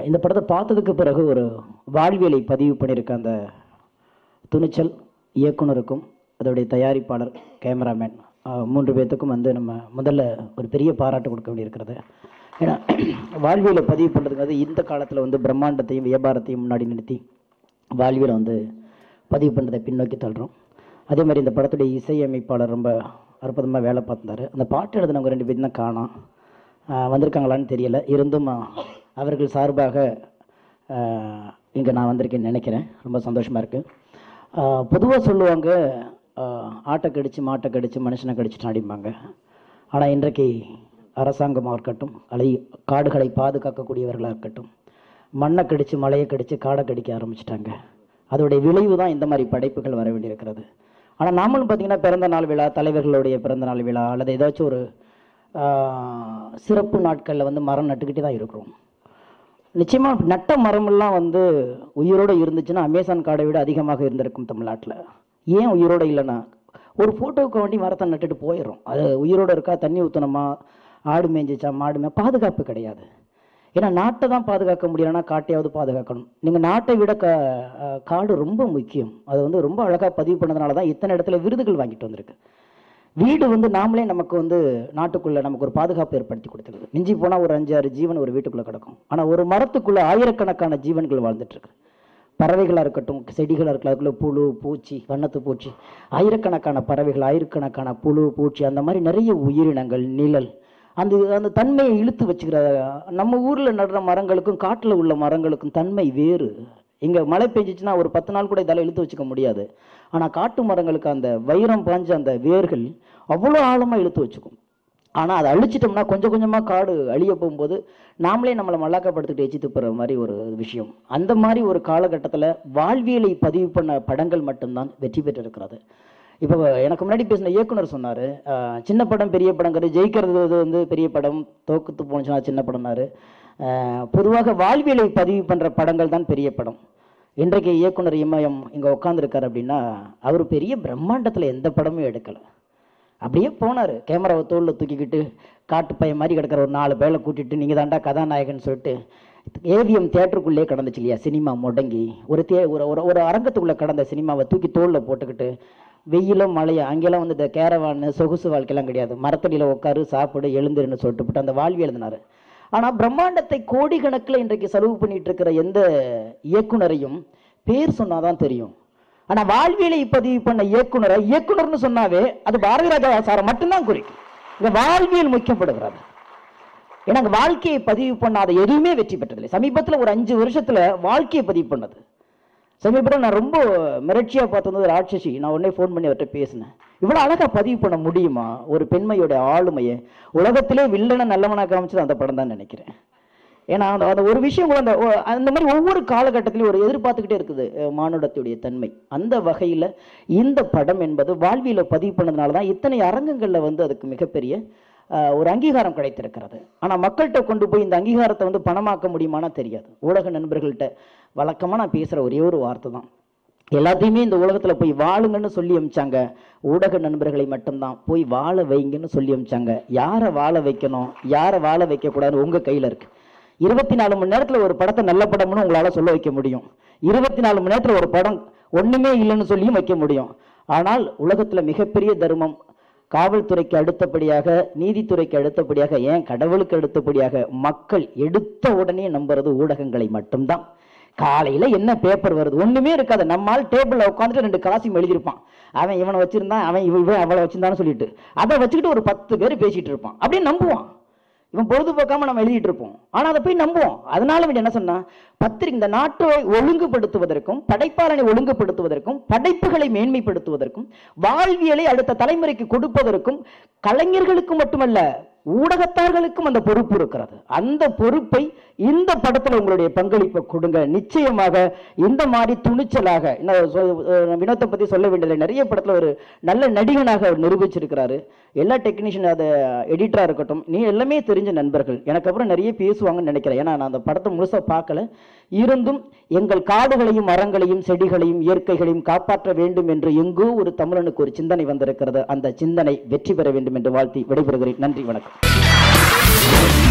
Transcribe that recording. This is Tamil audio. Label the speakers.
Speaker 1: இந்த படத்தை பார்த்ததுக்கு பிறகு ஒரு வாழ்வியலை பதிவு பண்ணியிருக்க அந்த துணிச்சல் இயக்குனருக்கும் அதோடைய தயாரிப்பாளர் கேமராமேன் ஆஹ் மூன்று பேர்த்துக்கும் வந்து நம்ம முதல்ல ஒரு பெரிய பாராட்டு கொடுக்க வேண்டியிருக்கிறது ஏன்னா வாழ்வியலை பதிவு பண்ணுறதுங்கிறது இந்த காலத்தில் வந்து பிரம்மாண்டத்தையும் வியாபாரத்தையும் முன்னாடி நிறுத்தி வாழ்வியலை வந்து பதிவு பண்ணுறதை பின்னோக்கி தள்ளுறோம் அதே மாதிரி இந்த படத்துடைய இசையமைப்பாளர் ரொம்ப அற்புதமாக வேலை பார்த்துருந்தாரு அந்த பாட்டு எழுதினவங்க ரெண்டு பேரும் தான் காணோம் ஆஹ் வந்திருக்காங்களான்னு தெரியல இருந்தும் ஆஹ் அவர்கள் சார்பாக இங்கே நான் வந்திருக்கேன்னு நினைக்கிறேன் ரொம்ப சந்தோஷமாக இருக்குது பொதுவாக சொல்லுவாங்க ஆஹ் ஆட்டை கடிச்சு மாட்டை கடிச்சு மனுஷனை கடிச்சிட்டு அடிப்பாங்க ஆனால் இன்றைக்கு அரசாங்கமாக இருக்கட்டும் அலை காடுகளை பாதுகாக்கக்கூடியவர்களாக இருக்கட்டும் மண்ணை கடிச்சு மலையை கடிச்சு காடை கடிக்க ஆரம்பிச்சிட்டாங்க அதோடைய விளைவு தான் இந்த மாதிரி படைப்புகள் வர வேண்டியிருக்கிறது ஆனால் நாமளும் பார்த்தீங்கன்னா பிறந்த நாள் விழா தலைவர்களுடைய பிறந்த நாள் விழா அல்லது ஏதாச்சும் ஒரு ஆஹ், சிறப்பு நாட்களில் வந்து மரம் நட்டுக்கிட்டே தான் இருக்கிறோம் நிச்சயமாக நட்ட மரமெல்லாம் வந்து உயிரோடு இருந்துச்சுன்னா அமேசான் காடை விட அதிகமாக இருந்திருக்கும் தமிழ்நாட்டில் ஏன் உயிரோடு இல்லைன்னா ஒரு ஃபோட்டோவுக்கு வேண்டி மரத்தை நட்டுட்டு போயிடும் அது உயிரோடு இருக்கா தண்ணி ஊற்றணுமா ஆடு மேய்ஞ்சிச்சா மாடு மே பாதுகாப்பு கிடையாது ஏன்னா நாட்டை தான் பாதுகாக்க முடியலன்னா காட்டையாவது பாதுகாக்கணும் நீங்கள் நாட்டை விட கா அஹ் காடு ரொம்ப முக்கியம் அது வந்து ரொம்ப அழகாக பதிவு பண்ணதுனால தான் இத்தனை இடத்துல விருதுகள் வாங்கிட்டு வந்திருக்கு வீடு வந்து நாமளே நமக்கு வந்து நாட்டுக்குள்ள நமக்கு ஒரு பாதுகாப்பு ஏற்படுத்தி கொடுத்துருது மிஞ்சி போனால் ஒரு அஞ்சு ஆறு ஜீவன் ஒரு வீட்டுக்குள்ள கிடக்கும் ஆனால் ஒரு மரத்துக்குள்ள ஆயிரக்கணக்கான ஜீவன்கள் வாழ்ந்துட்டு இருக்கு பறவைகளாக இருக்கட்டும் செடிகளாக இருக்கலாம் அதுக்குள்ள புழு பூச்சி வண்ணத்து பூச்சி ஆயிரக்கணக்கான பறவைகள் ஆயிரக்கணக்கான புழு பூச்சி அந்த மாதிரி நிறைய உயிரினங்கள் நிழல் அந்த அந்த தன்மையை இழுத்து வச்சுக்கிற நம்ம ஊரில் நடுற மரங்களுக்கும் காட்டில் உள்ள மரங்களுக்கும் தன்மை வேறு இங்கே மழை பெஞ்சிச்சுன்னா ஒரு பத்து நாள் கூட இதால் இழுத்து வச்சுக்க முடியாது ஆனால் காட்டு மரங்களுக்கு அந்த வைரம் பாஞ்ச அந்த வேர்கள் அவ்வளோ ஆழமாக இழுத்து வச்சுக்கும் ஆனால் அதை அழிச்சிட்டோம்னா கொஞ்சம் கொஞ்சமாக காடு அழிய போகும்போது நாமளே நம்மளை மல்லாக்கப்படுத்திட்டு எச்சி துப்புற மாதிரி ஒரு விஷயம் அந்த மாதிரி ஒரு காலகட்டத்தில் வாழ்வியலை பதிவு பண்ண படங்கள் மட்டும்தான் வெற்றி பெற்றிருக்கிறது இப்போ எனக்கு முன்னாடி பேசின இயக்குனர் சொன்னார் சின்ன படம் பெரிய படங்கிறது ஜெயிக்கிறது இது வந்து பெரிய படம் தோக்குத்து போனுச்சுன்னா சின்ன படம்னாரு அஹ், பொதுவாக வாழ்வியலை பதிவு பண்ணுற படங்கள் தான் பெரிய படம் இன்றைக்கு இயக்குனர் இமயம் இங்கே உட்காந்துருக்காரு அப்படின்னா அவர் பெரிய பிரம்மாண்டத்தில் எந்த படமும் எடுக்கலை அப்படியே போனார் கேமராவை தோளில் தூக்கிக்கிட்டு காட்டு பையன் மாதிரி கிடக்கிற ஒரு நாலு பேரை கூட்டிட்டு நீங்கள் தாண்டா கதாநாயகன் சொல்லிட்டு ஏவிஎம் தேட்டருக்குள்ளே கடந்துச்சு இல்லையா சினிமா முடங்கி ஒரு தே ஒரு ஒரு ஒரு அரங்கத்துக்குள்ளே கடந்த சினிமாவை தூக்கி தோளில் போட்டுக்கிட்டு வெயிலும் மழையும் அங்கெல்லாம் வந்து இந்த கேரவான் சொகுசு வாழ்க்கையெல்லாம் கிடையாது மரத்தடியில் உட்காரு சாப்பிடு எழுந்துருன்னு சொல்லிட்டு போட்டு அந்த வாழ்வி எழுதினார் ஆனால் பிரம்மாண்டத்தை கோடிக்கணக்கில் இன்றைக்கு செலவு பண்ணிட்டு இருக்கிற எந்த இயக்குனரையும் பேர் சொன்னாதான் தெரியும் ஆனா வாழ்வியலை பதிவு பண்ண இயக்குனரை இயக்குனர்னு சொன்னாவே அது பாரதி ராஜா சாரை மட்டும்தான் குறிக்கும் இந்த வாழ்வியல் முக்கியப்படுகிறது ஏன்னா அங்க வாழ்க்கையை பதிவு பண்ணாத எதுவுமே வெற்றி பெற்றதில்லை சமீபத்துல ஒரு அஞ்சு வருஷத்துல வாழ்க்கையை பதிவு பண்ணது சமீபத்தில் நான் ரொம்ப மிரட்சியா பார்த்தது ஒரு ராட்சசி நான் உடனே ஃபோன் பண்ணி அவர்கிட்ட பேசினேன் இவ்வளவு அழகா பதிவு பண்ண முடியுமா ஒரு பெண்மையோட ஆளுமையை உலகத்திலே வில்லனை நல்லவனா காமிச்சது அந்த படம் தான் நினைக்கிறேன் ஏன்னா அந்த அந்த ஒரு விஷயம் கூட அந்த ஒ- அந்த மாதிரி ஒவ்வொரு காலகட்டத்திலையும் ஒரு எதிர்பார்த்துக்கிட்டே இருக்குது அஹ், மானுடத்துடைய தன்மை அந்த வகையில் இந்த படம் என்பது வாழ்வியல பதிவு பண்ணதுனால தான் இத்தனை அரங்கங்களில் வந்து அதுக்கு மிகப்பெரிய அஹ், ஒரு அங்கீகாரம் கிடைத்திருக்கிறது ஆனால் மக்கள்கிட்ட கொண்டு போய் இந்த அங்கீகாரத்தை வந்து பணமாக்க முடியுமானா தெரியாது ஊடக நண்பர்கள்ட்ட வழக்கமாக நான் பேசுகிற ஒரே ஒரு வார்த்தை தான் எல்லாத்தையுமே இந்த உலகத்தில் போய் வாழுங்கன்னு சொல்லி அமிச்சாங்க ஊடக நண்பர்களை மட்டும்தான் போய் வாழ வைங்கன்னு சொல்லி அமிச்சாங்க யாரை வாழ வைக்கணும் யாரை வாழ வைக்கக்கூடாதுன்னு உங்கள் கையில் இருக்கு இருபத்தி நாலு மணி நேரத்தில் ஒரு படத்தை நல்ல படம்னு உங்களால் சொல்ல வைக்க முடியும் இருபத்தி நாலு மணி நேரத்தில் ஒரு படம் ஒன்றுமே இல்லைன்னு சொல்லியும் வைக்க முடியும் ஆனால் உலகத்தில் மிகப்பெரிய தர்மம் காவல்துறைக்கு அடுத்தபடியாக நீதித்துறைக்கு அடுத்தபடியாக ஏன் கடவுளுக்கு அடுத்தபடியாக மக்கள் எடுத்த உடனே நம்புறது ஊடகங்களை மட்டும்தான் காலையில என்ன பேப்பர் வருது ஒண்ணுமே இருக்காது நம்மால் டேபிள்ல உட்காந்துட்டு ரெண்டு கலாசியம் எழுதியிருப்பான் அவன் இவனை வச்சிருந்தான் அவன் இவன் இவன் அவளை வச்சிருந்தான்னு சொல்லிட்டு அதை வச்சுக்கிட்டு ஒரு பத்து பேர் பேசிட்டு இருப்பான் அப்படியே நம்புவான் இவன் பொழுதுபோக்காம நம்ம எழுதிட்டு இருப்போம் ஆனா அதை போய் நம்புவோம் அதனால வேண்டி என்ன சொன்னா பத்திரிகை இந்த நாட்டை ஒழுங்குபடுத்துவதற்கும் படைப்பாளனை ஒழுங்குபடுத்துவதற்கும் படைப்புகளை மேன்மைப்படுத்துவதற்கும் வாழ்வியலை அடுத்த தலைமுறைக்கு கொடுப்பதற்கும் கலைஞர்களுக்கு மட்டுமல்ல ஊடகத்தார்களுக்கும் அந்த பொறுப்பு இருக்கிறது அந்த பொறுப்பை இந்த படத்துல உங்களுடைய பங்களிப்பை கொடுங்க நிச்சயமாக இந்த மாதிரி துணிச்சலாக இன்னும் சொ- அஹ் வினோத்தை பத்தி சொல்ல வேண்டியதில்லை நிறைய படத்துல ஒரு நல்ல நடிகனாக அவர் நிரூபிச்சிருக்கிறாரு எல்லா டெக்னீஷியன் அது எடிட்டரா இருக்கட்டும் நீ எல்லாமே தெரிஞ்ச நண்பர்கள் எனக்கு அப்புறம் நிறைய பேசுவாங்கன்னு நினைக்கிறேன் ஏன்னா நான் அந்த படத்தை முழுசா பார்க்கல இருந்தும் எங்கள் காடுகளையும் மரங்களையும் செடிகளையும் இயற்கைகளையும் காப்பாற்ற வேண்டும் என்று எங்கோ ஒரு தமிழனுக்கு ஒரு சிந்தனை வந்திருக்கிறது அந்த சிந்தனை வெற்றி பெற வேண்டும் என்று வாழ்த்தி விடைபெறுகிறேன் நன்றி வணக்கம்